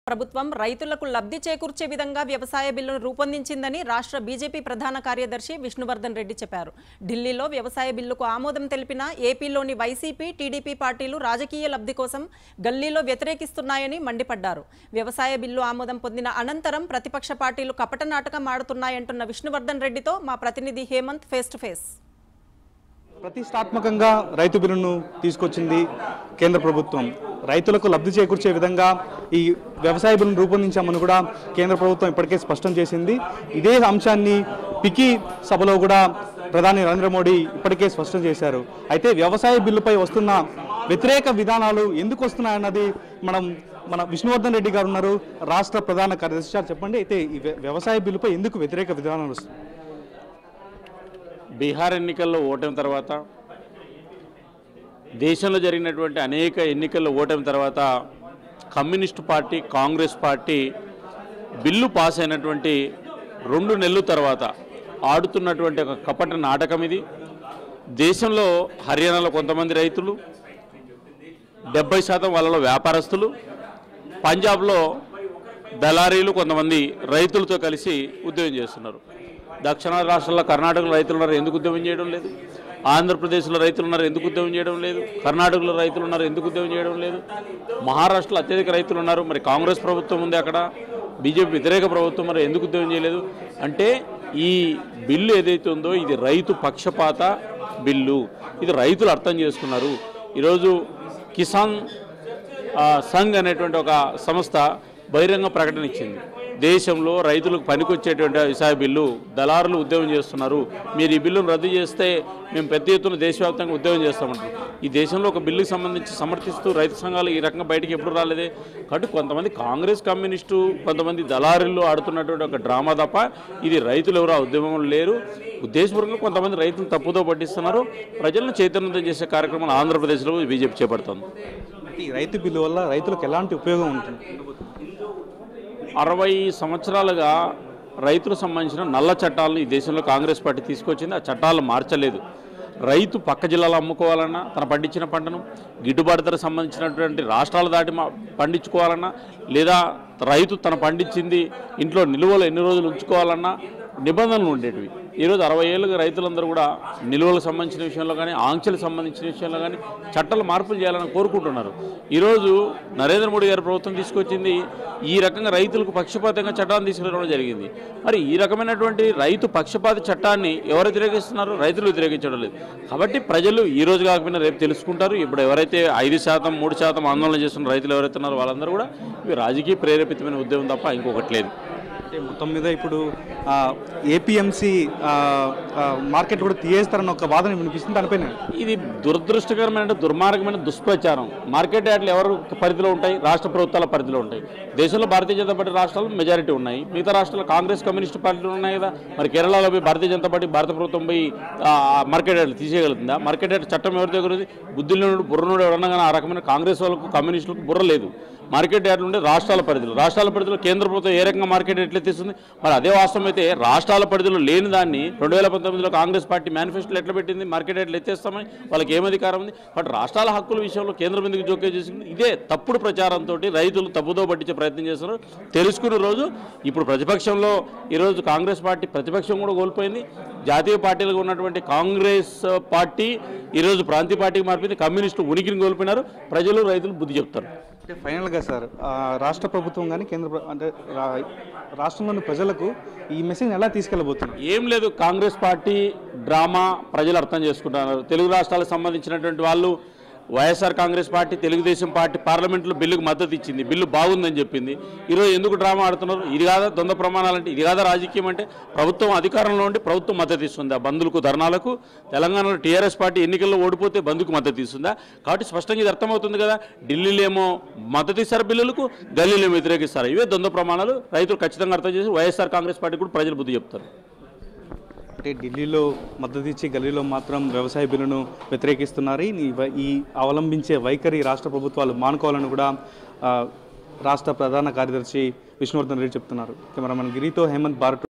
ప్రభుత్వం రైతులకు లబ్ధి చేకూర్చే విధంగా వ్యవసాయ బిల్లును రూపొందించిందని రాష్ట్ర బీజేపీ ప్రధాన కార్యదర్శి విష్ణువర్ధన్ రెడ్డి చెప్పారు ఢిల్లీలో వ్యవసాయ బిల్లుకు ఆమోదం తెలిపిన ఏపీలోని వైసీపీ టీడీపీ పార్టీలు రాజకీయ లబ్ధి కోసం గల్లీలో వ్యతిరేకిస్తున్నాయని మండిపడ్డారు వ్యవసాయ బిల్లు ఆమోదం పొందిన అనంతరం ప్రతిపక్ష పార్టీలు కపట నాటకం ఆడుతున్నాయంటున్న విష్ణువర్ధన్ రెడ్డితో మా ప్రతినిధి హేమంత్ ఫేస్ టు ఫేస్ ప్రతిష్టాత్మకంగా రైతు బిల్లును తీసుకొచ్చింది కేంద్ర ప్రభుత్వం రైతులకు లబ్ధి చేకూర్చే విధంగా ఈ వ్యవసాయ బిల్లును రూపొందించామని కూడా కేంద్ర ప్రభుత్వం ఇప్పటికే స్పష్టం చేసింది ఇదే అంశాన్ని పికి సభలో కూడా ప్రధాని నరేంద్ర మోడీ ఇప్పటికే స్పష్టం చేశారు అయితే వ్యవసాయ బిల్లుపై వస్తున్న వ్యతిరేక విధానాలు ఎందుకు వస్తున్నాయన్నది మనం మన విష్ణువర్ధన్ రెడ్డి గారు ఉన్నారు రాష్ట్ర ప్రధాన కార్యదర్శి సార్ చెప్పండి అయితే ఈ వ్య- వ్యవసాయ బిల్లుపై ఎందుకు వ్యతిరేక విధానాలు వస్తున్నాయి బీహార్ ఎన్నికల్లో ఓటమి తర్వాత దేశంలో జరిగినటువంటి అనేక ఎన్నికల్లో ఓటమి తర్వాత communist party Congress party bill pass అయినటువంటి రెండు నెలల తర్వాత ఆడుతున్నటువంటి ఒక కపట నాటకం ఇది దేశంలో హర్యానాలో కొంతమంది రైతులు డెబ్బై శాతం వాళ్ళలో వ్యాపారస్తులు పంజాబ్లో దళారీలు కొంతమంది రైతులతో కలిసి ఉద్యోగం చేస్తున్నారు దక్షిణాది రాష్ట్రాల్లో కర్ణాటకలో రైతులు ఉన్నారు ఎందుకు ఉద్యోగం చేయడం లేదు ఆంధ్రప్రదేశ్లో రైతులు ఉన్నారు ఎందుకు ఉద్యోగం చేయడం లేదు కర్ణాటకలో రైతులు ఉన్నారు ఎందుకు ఉద్యోగం చేయడం లేదు మహారాష్ట్రలో అత్యధిక రైతులు ఉన్నారు మరి కాంగ్రెస్ ప్రభుత్వం ఉంది అక్కడ బీజేపీ వ్యతిరేక ప్రభుత్వం మరి ఎందుకు ఉద్యోగం చేయలేదు అంటే ఈ బిల్లు ఏదైతే ఉందో ఇది రైతు పక్షపాత బిల్లు ఇది రైతులు అర్థం చేసుకున్నారు ఈరోజు కిసాన్ ఆ, సంఘ్ అనేటువంటి ఒక సంస్థ బహిరంగ ప్రకటన ఇచ్చింది దేశంలో రైతులకు పనికొచ్చేటువంటి వ్యవసాయ బిల్లు దళారులు ఉద్యోగం చేస్తున్నారు మీరు ఈ బిల్లును రద్దు చేస్తే మేము పెద్ద ఎత్తున దేశవ్యాప్తంగా ఉద్యోగం చేస్తామంటారు ఈ దేశంలో ఒక బిల్లుకి సంబంధించి సమర్థిస్తూ రైతు సంఘాలు ఈ రకంగా బయటికి ఎప్పుడు రాలేదే కాబట్టి కొంతమంది కాంగ్రెస్ కమ్యూనిస్టు కొంతమంది దళారులు ఆడుతున్నటువంటి ఒక డ్రామా తప్ప ఇది రైతులు ఎవరు ఆ ఉద్యమంలో లేరు ఉద్దేశపూర్వకంగా కొంతమంది రైతులు తప్పుదో పట్టిస్తున్నారు ప్రజలను చైతన్యవంతం చేసే కార్యక్రమాలు ఆంధ్రప్రదేశ్లో బీజేపీ చేపడుతుంది అంటే ఈ రైతు బిల్లు వల్ల రైతులకు ఎలాంటి ఉపయోగం ఉంటుంది అరవై సంవత్సరాలుగా రైతులకు సంబంధించిన నల్ల చట్టాలను ఈ దేశంలో కాంగ్రెస్ పార్టీ తీసుకొచ్చింది ఆ చట్టాలను మార్చలేదు రైతు పక్క జిల్లాలో అమ్ముకోవాలన్నా తన పండించిన పంటను గిట్టుబాటు ధర సంబంధించినటువంటి రాష్ట్రాల దాటి మా పండించుకోవాలన్నా లేదా రైతు తన పండించింది ఇంట్లో నిల్వలు ఎన్ని రోజులు ఉంచుకోవాలన్నా నిబంధనలు ఉండేటివి ఈరోజు అరవై ఏళ్ళుగా రైతులందరూ కూడా నిల్వలకు సంబంధించిన విషయంలో కానీ ఆంక్షలకు సంబంధించిన విషయంలో కానీ చట్టాలు మార్పులు చేయాలని కోరుకుంటున్నారు ఈరోజు నరేంద్ర మోడీ గారి ప్రభుత్వం తీసుకొచ్చింది ఈ రకంగా రైతులకు పక్షపాతంగా చట్టాన్ని తీసుకురావడం జరిగింది మరి ఈ రకమైనటువంటి రైతు పక్షపాత చట్టాన్ని ఎవరు వ్యతిరేకిస్తున్నారు రైతులు వ్యతిరేకించడం లేదు కాబట్టి ప్రజలు ఈ రోజు కాకపోయినా రేపు తెలుసుకుంటారు ఇప్పుడు ఎవరైతే ఐదు శాతం మూడు శాతం ఆందోళన చేస్తున్న రైతులు ఎవరైతే ఉన్నారో వాళ్ళందరూ కూడా ఇవి రాజకీయ ప్రేరేపితమైన ఉద్యమం తప్ప ఇంకొకటి లేదు అంటే మొత్తం మీద ఇప్పుడు ఏపీఎంసీ మార్కెట్ కూడా తీయేస్తారన్న ఒక వాదన వినిపిస్తుంది దానిపైన ఇది దురదృష్టకరమైన దుర్మార్గమైన దుష్ప్రచారం మార్కెట్ యార్డ్లు ఎవరు పరిధిలో ఉంటాయి రాష్ట్ర ప్రభుత్వాల పరిధిలో ఉంటాయి దేశంలో భారతీయ జనతా పార్టీ రాష్ట్రాలు మెజారిటీ ఉన్నాయి మిగతా రాష్ట్రాలు కాంగ్రెస్ కమ్యూనిస్ట్ పార్టీలు ఉన్నాయి కదా మరి కేరళలో పోయి భారతీయ జనతా పార్టీ భారత ప్రభుత్వం పోయి ఆ, మార్కెట్ యార్డ్లు తీసేయగలుగుతుందా మార్కెట్ యార్డ్ చట్టం ఎవరి దగ్గర ఉంది బుద్ధులు బుర్రనుడు ఎవరన్నా కానీ ఆ రకమైన కాంగ్రెస్ వాళ్ళకు కమ్యూనిస్టులకు బుర్ర లేదు మార్కెట్ యార్డ్లు ఉండే రాష్ట్రాల పరిధిలో రాష్ట్రాల పరిధిలో కేంద్ర ప్రభుత్వం ఏ రకంగా మార్కెట్ ఎట్లా తీస్తుంది మరి అదే వాస్తవం అయితే రాష్ట్రాల పరిధిలో లేని దాన్ని రెండు వేల పంతొమ్మిదిలో కాంగ్రెస్ పార్టీ మేనిఫెస్టోలో ఎట్లా పెట్టింది మార్కెట్ యార్డ్లు ఎత్తేస్తామని వాళ్ళకి ఏం అధికారం ఉంది బట్ రాష్ట్రాల హక్కుల విషయంలో కేంద్రం ఎందుకు జోక్యం చేసింది ఇదే తప్పుడు ప్రచారంతో రైతులు తప్పుదో పట్టించే ప్రయత్నం చేస్తున్నారు తెలుసుకున్న రోజు ఇప్పుడు ప్రతిపక్షంలో ఈరోజు కాంగ్రెస్ పార్టీ ప్రతిపక్షం కూడా కోల్పోయింది జాతీయ పార్టీలుగా ఉన్నటువంటి కాంగ్రెస్ పార్టీ ఈరోజు ప్రాంతీయ పార్టీకి మారిపోయింది కమ్యూనిస్టులు ఉనికిని కోల్పోయినారు ప్రజలు రైతులు బుద్ధి చెప్తారు అంటే ఫైనల్గా సార్ ఆ, రాష్ట్ర ప్రభుత్వం కానీ కేంద్ర ప్ర- అంటే రా- రాష్ట్రంలోని ప్రజలకు ఈ మెసేజ్ ఎలా తీసుకెళ్ళబోతున్నారు ఏం లేదు కాంగ్రెస్ పార్టీ డ్రామా ప్రజలు అర్థం చేసుకుంటున్నారు తెలుగు రాష్ట్రాలకు సంబంధించినటువంటి వాళ్ళు YSR Congress party Telugu Desam party పార్లమెంట్లో బిల్లుకు మద్దతు ఇచ్చింది బిల్లు బాగుందని చెప్పింది ఈరోజు ఎందుకు డ్రామా ఆడుతున్నారు ఇది కాదా ద్వంద్వ ప్రమాణాలంటే ఇది కాదా రాజకీయం అంటే ప్రభుత్వం అధికారంలో ఉండి ప్రభుత్వం మద్దతు ఇస్తుంది ఆ బంధులకు ధర్నాలకు తెలంగాణలో టీఆర్ఎస్ పార్టీ ఎన్నికల్లో ఓడిపోతే బంధుకు మద్దతు ఇస్తుందా కాబట్టి స్పష్టంగా ఇది అర్థమవుతుంది కదా ఢిల్లీలో ఏమో మద్దతు ఇస్తారు బిల్లులకు గల్లీలో ఏమో వ్యతిరేకిస్తారు ఇవే ద్వంద్వ ప్రమాణాలు రైతులు ఖచ్చితంగా అర్థం చేసి వైఎస్ఆర్ కాంగ్రెస్ పార్టీ కూడా ప్రజలు బుద్ధి చెప్తారు అంటే ఢిల్లీలో మద్దతు ఇచ్చి గల్లీలో మాత్రం వ్యవసాయ బిల్లును వ్యతిరేకిస్తున్నారు ఈ వై- ఈ అవలంబించే వైఖరి రాష్ట్ర ప్రభుత్వాలు మానుకోవాలని కూడా ఆ, రాష్ట్ర ప్రధాన కార్యదర్శి విష్ణువర్ధన్ రెడ్డి చెప్తున్నారు కెమెరామెన్ గిరితో హేమంత్ భారత్